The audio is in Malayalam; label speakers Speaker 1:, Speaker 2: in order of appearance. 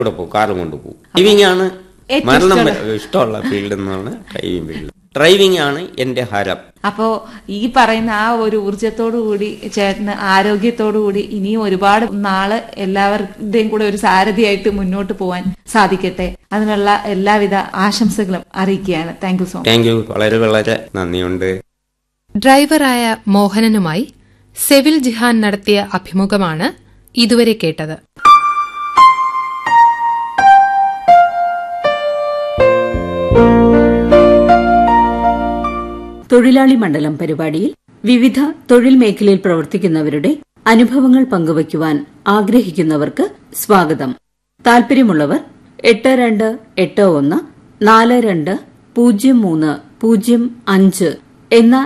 Speaker 1: കൂടെ പോകും കാറും കൊണ്ട് പോകും ഡ്രൈവിംഗ് ആണ്
Speaker 2: ഏറ്റവും
Speaker 1: മരണം
Speaker 2: ഇഷ്ടമുള്ള-
Speaker 1: വരെ ഇഷ്ടമുള്ള ഫീൽഡ് എന്നാണ് ഡ്രൈവിംഗ് ഫീൽഡ് ഡ്രൈവിംഗ് ആണ് എന്റെ ഹരം
Speaker 2: അപ്പോ ഈ പറയുന്ന ആ ഒരു ഊർജത്തോടു കൂടി ചേട്ടന് ആരോഗ്യത്തോടു കൂടി ഇനിയും ഒരുപാട് നാള് എല്ലാവരുടെയും കൂടെ ഒരു സാരഥിയായിട്ട് മുന്നോട്ട് പോവാൻ സാധിക്കട്ടെ അതിനുള്ള എല്ലാവിധ ആശംസകളും അറിയിക്കുകയാണ് thank you so much
Speaker 1: thank you വളരെ വളരെ നന്ദിയുണ്ട്
Speaker 3: ഡ്രൈവറായ മോഹനനുമായി സെവിൽ ജിഹാൻ നടത്തിയ അഭിമുഖമാണ് ഇതുവരെ കേട്ടത്
Speaker 4: തൊഴിലാളി മണ്ഡലം പരിപാടിയിൽ വിവിധ തൊഴിൽ മേഖലയിൽ പ്രവർത്തിക്കുന്നവരുടെ അനുഭവങ്ങൾ പങ്കുവയ്ക്കുവാൻ ആഗ്രഹിക്കുന്നവർക്ക് സ്വാഗതം താൽപര്യമുള്ളവർ എട്ട് രണ്ട് എട്ട് ഒന്ന് നാല് രണ്ട് പൂജ്യം മൂന്ന് പൂജ്യം അഞ്ച് എന്ന